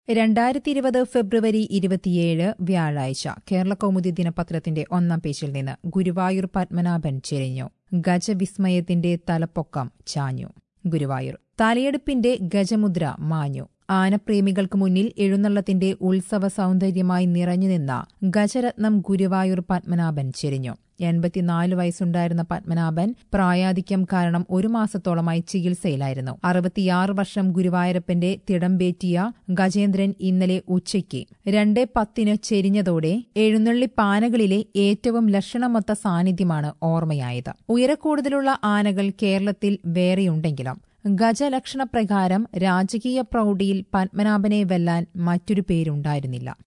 രണ്ടായിരത്തി ഇരുപത് ഫെബ്രുവരി ഇരുപത്തിയേഴ് വ്യാഴാഴ്ച കേരളകൗമുദി ദിനപത്രത്തിന്റെ ഒന്നാം പേജിൽ നിന്ന് ഗുരുവായൂർ പത്മനാഭൻ ചെരിഞ്ഞു ഗജവിസ്മയത്തിന്റെ തലപ്പൊക്കം ചാഞ്ഞു ഗുരുവായൂർ തലയെടുപ്പിന്റെ ഗജമുദ്ര മാഞ്ഞു ആനപ്രേമികൾക്ക് മുന്നിൽ എഴുന്നള്ളത്തിന്റെ ഉത്സവ സൗന്ദര്യമായി നിറഞ്ഞുനിന്ന ഗജരത്നം ഗുരുവായൂർ പത്മനാഭൻ ചെരിഞ്ഞു എൺപത്തിനാല് വയസ്സുണ്ടായിരുന്ന പത്മനാഭൻ പ്രായാധിക്യം കാരണം ഒരു മാസത്തോളമായി ചികിത്സയിലായിരുന്നു അറുപത്തിയാറ് വർഷം ഗുരുവായൂരപ്പന്റെ തിടമ്പേറ്റിയ ഗജേന്ദ്രൻ ഇന്നലെ ഉച്ചയ്ക്ക് രണ്ട് പത്തിന് ചെരിഞ്ഞതോടെ എഴുന്നള്ളിപ്പാനകളിലെ ഏറ്റവും ലക്ഷണമൊത്ത സാന്നിധ്യമാണ് ഓർമ്മയായത് ഉയരക്കൂടുതലുള്ള ആനകൾ കേരളത്തിൽ വേറെയുണ്ടെങ്കിലും ഗജലക്ഷണപ്രകാരം രാജകീയ പ്രൗഢിയിൽ പത്മനാഭനെ വെല്ലാൻ മറ്റൊരു പേരുണ്ടായിരുന്നില്ല